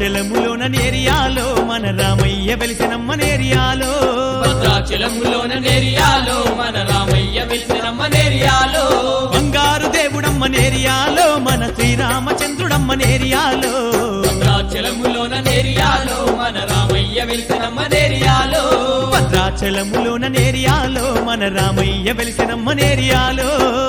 భద్రాచలములోన నేరియాలో మన రామయ్య వెలిసినమ్మ నేరియాలో భద్రాచలములోన నేరియాలో మన రామయ్య వెలిసినమ్మ నేరియాలో బంగారు దేవుడమ్మ నేరియాలో మన శ్రీరామచంద్రుడమ్మ నేరియాలో భద్రాచలములోన నేరియాలో మన రామయ్య వెలిసినమ్మ నేరియాలో భద్రాచలములోన నేరియాలో మన రామయ్య వెలిసినమ్మ నేరియాలో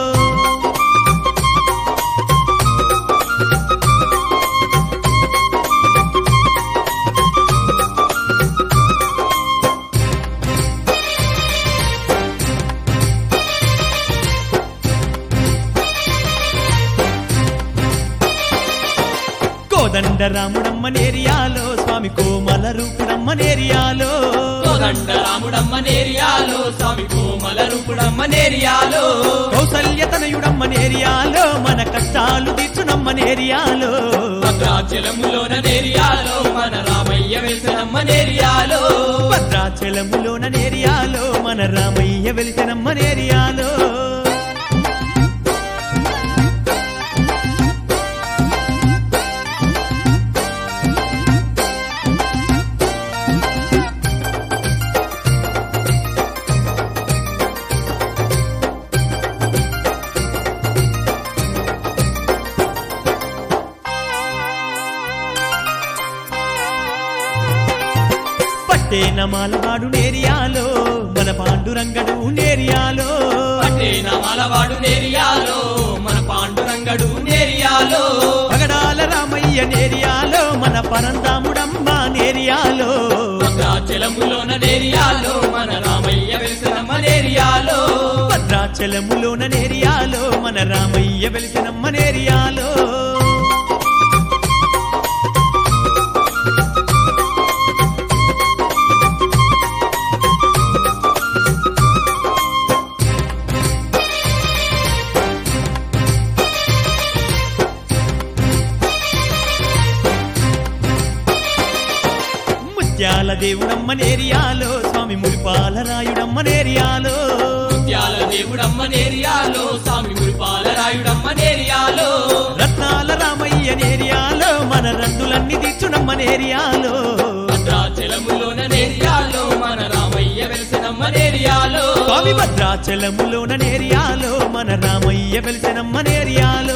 కోదండ రాముడమ్మ నేరియాలో స్వామి కోమల రూపుడమ్మ నేరియాలో కోదండ రాముడమ్మ నేరియాలో స్వామి కోమల రూపుడమ్మ నేరియాలో కౌసల్యతనయుడమ్మ నేరియాలో మన కష్టాలు తీర్చునమ్మ నేరియాలో భద్రాచలములోన నేరియాలో మన రామయ్య వెలిసినమ్మ నేరియాలో భద్రాచలములోన నేరియాలో మన రామయ్య వెలిసినమ్మ నేరియాలో పట్టేన మాలవాడు నేరియాలో మన పాండురంగడు నేరియాలో పట్టేన మాలవాడు నేరియాలో మన పాండురంగడు నేరియాలో పగడాల రామయ్య నేరియాలో మన పరందాముడమ్మ నేరియాలో భద్రాచలములోన నేరియాలో మన రామయ్య వెలిసినమ్మ నేరియాలో భద్రాచలములోన నేరియాలో మన రామయ్య వెలిసినమ్మ నేరియాలో ముత్యాల దేవుడమ్మ నేరియాలో స్వామి మురిపాల రాయుడమ్మ నేరియాలో ముత్యాల దేవుడమ్మ నేరియాలో స్వామి మురిపాల రాయుడమ్మ నేరియాలో రత్నాల రామయ్య నేరియాలో మన రందులన్నీ తీర్చునమ్మ నేరియాలో భద్రాచలములోన నేరియాలో మన రామయ్య వెలిసినమ్మ నేరియాలో స్వామి భద్రాచలములోన నేరియాలో మన రామయ్య వెలిసినమ్మ నేరియాలో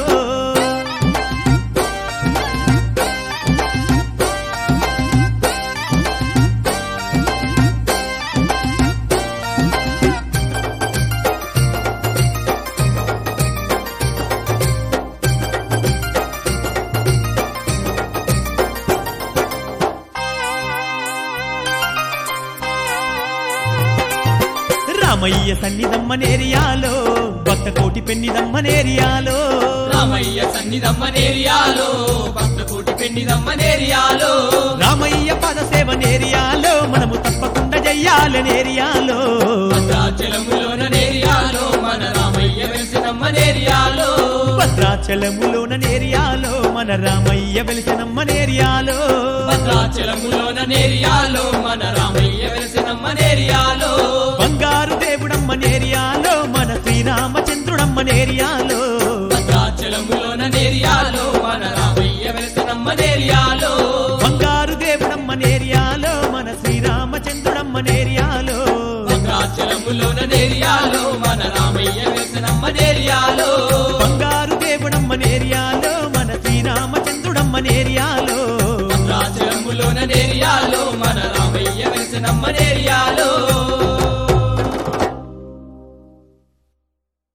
రామయ్య సన్నిధమ్మ నేరియాలో భక్త కోటి పెన్నిదమ్మ నేరియాలో రామయ్య సన్నిధమ్మ నేరియాలో భక్త కోటి పెన్నిదమ్మ నేరియాలో రామయ్య పద సేవ నేరియాలో మనము తప్పకుండా చెయ్యాలి నేరియాలో భద్రాచలములోన నేరియాలో మన రామయ్య వెలిసినమ్మ నేరియాలో భద్రాచలములోన నేరియాలో మన రామయ్య వెలిసినమ్మ నేరియాలో భద్రాచలములోన నేరియాలో మన రామయ్య వెలిసినమ్మ నేరియాలో బంగారు దేవుడమ్మ నేరియాలో మన శ్రీరామచంద్రుడమ్మ నేరియాలో భద్రాచలములోన నేరియాలో మన రామయ్య వెలిసినమ్మ నేరియాలో బంగారు దేవుడమ్మ నేరియాలో మన శ్రీరామచంద్రుడమ్మ నేరియాలో భద్రాచలములోన నేరియాలో మన రామయ్య వెలిసినమ్మ నేరియాలో బంగారు దేవుడమ్మ నేరియాలో మన శ్రీరామచంద్రుడమ్మ నేరియాలో భద్రాచలములోన నేరియాలో మన రామయ్య వెలిసినమ్మ నేరియాలో